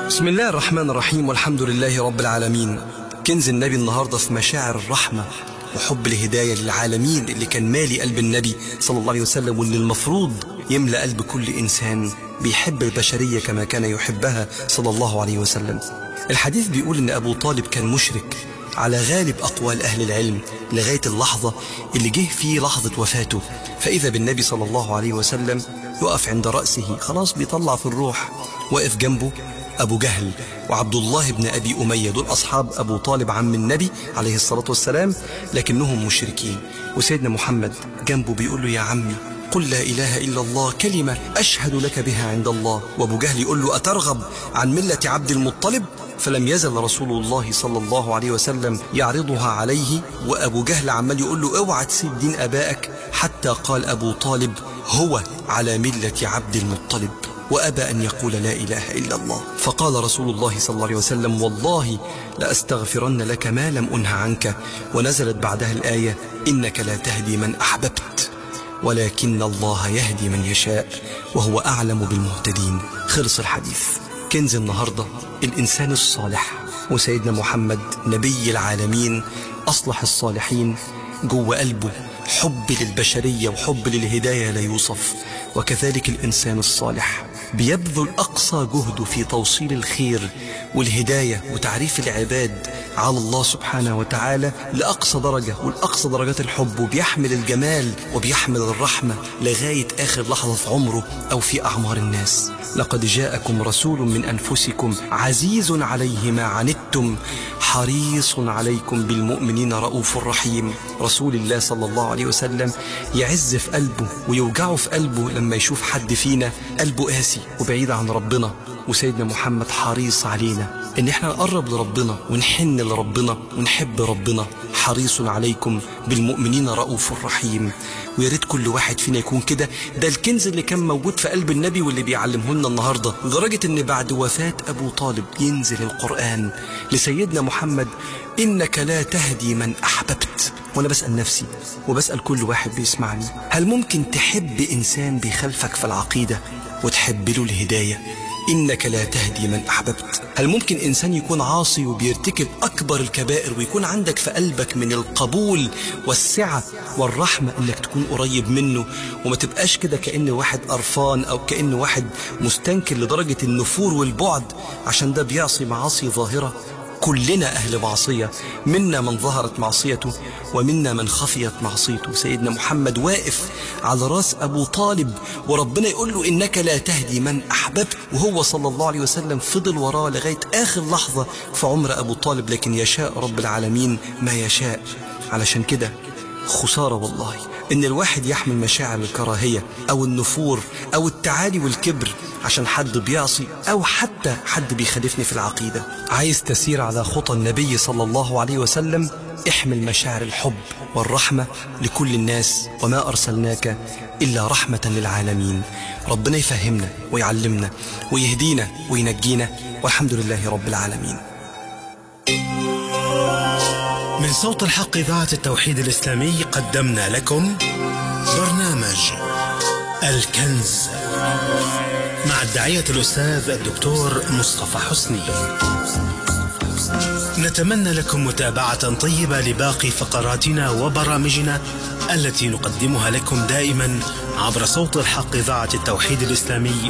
بسم الله الرحمن الرحيم والحمد لله رب العالمين كنز النبي النهاردة في مشاعر الرحمة وحب الهداية للعالمين اللي كان مالي قلب النبي صلى الله عليه وسلم واللي المفروض يملأ قلب كل إنسان بيحب البشرية كما كان يحبها صلى الله عليه وسلم الحديث بيقول إن أبو طالب كان مشرك على غالب أقوال أهل العلم لغاية اللحظة اللي جه فيه لحظة وفاته فإذا بالنبي صلى الله عليه وسلم يقف عند رأسه خلاص بيطلع في الروح واقف جنبه أبو جهل وعبد الله بن أبي أمية دول أصحاب أبو طالب عم النبي عليه الصلاة والسلام لكنهم مشركين وسيدنا محمد جنبه بيقول له يا عمي قل لا إله إلا الله كلمة أشهد لك بها عند الله وأبو جهل يقول له أترغب عن ملة عبد المطلب فلم يزل رسول الله صلى الله عليه وسلم يعرضها عليه وأبو جهل عمال يقول له اوعى تسيب دين أبائك حتى قال أبو طالب هو على ملة عبد المطلب وأبى أن يقول لا إله إلا الله فقال رسول الله صلى الله عليه وسلم والله لأستغفرن لك ما لم أنه عنك ونزلت بعدها الآية إنك لا تهدي من أحببت ولكن الله يهدي من يشاء وهو أعلم بالمهتدين خلص الحديث كنز النهاردة الإنسان الصالح وسيدنا محمد نبي العالمين أصلح الصالحين جوه قلبه حب للبشرية وحب للهداية لا يوصف وكذلك الإنسان الصالح بيبذل أقصى جهده في توصيل الخير والهداية وتعريف العباد على الله سبحانه وتعالى لأقصى درجة والأقصى درجات الحب وبيحمل الجمال وبيحمل الرحمة لغاية آخر لحظة في عمره أو في أعمار الناس لقد جاءكم رسول من أنفسكم عزيز عليه ما عنتم حريص عليكم بالمؤمنين رؤوف رحيم رسول الله صلى الله عليه وسلم يعز في قلبه ويوجعه في قلبه لما يشوف حد فينا قلبه قاسي وبعيد عن ربنا وسيدنا محمد حريص علينا ان احنا نقرب لربنا ونحن لربنا ونحب ربنا حريص عليكم بالمؤمنين رؤوف رحيم ويا ريت كل واحد فينا يكون كده ده الكنز اللي كان موجود في قلب النبي واللي بيعلمه لنا النهارده لدرجه ان بعد وفاه ابو طالب ينزل القران لسيدنا محمد انك لا تهدي من احببت وانا بسال نفسي وبسال كل واحد بيسمعني هل ممكن تحب انسان بيخالفك في العقيده وتحب له الهدايه إنك لا تهدي من أحببت هل ممكن إنسان يكون عاصي وبيرتكب أكبر الكبائر ويكون عندك في قلبك من القبول والسعة والرحمة إنك تكون قريب منه وما تبقاش كده كأن واحد قرفان أو كأن واحد مستنكر لدرجة النفور والبعد عشان ده بيعصي معاصي ظاهرة كلنا أهل معصية منا من ظهرت معصيته ومنا من خفيت معصيته سيدنا محمد واقف على راس أبو طالب وربنا يقول له إنك لا تهدي من أحببت وهو صلى الله عليه وسلم فضل وراه لغاية آخر لحظة في عمر أبو طالب لكن يشاء رب العالمين ما يشاء علشان كده خسارة والله إن الواحد يحمل مشاعر الكراهية أو النفور أو التعالي والكبر عشان حد بيعصي أو حتى حد بيخالفني في العقيدة عايز تسير على خطى النبي صلى الله عليه وسلم احمل مشاعر الحب والرحمة لكل الناس وما أرسلناك إلا رحمة للعالمين ربنا يفهمنا ويعلمنا ويهدينا وينجينا والحمد لله رب العالمين من صوت الحق إذاعة التوحيد الإسلامي قدمنا لكم برنامج الكنز مع الداعية الأستاذ الدكتور مصطفى حسني نتمنى لكم متابعة طيبة لباقي فقراتنا وبرامجنا التي نقدمها لكم دائما عبر صوت الحق إذاعة التوحيد الإسلامي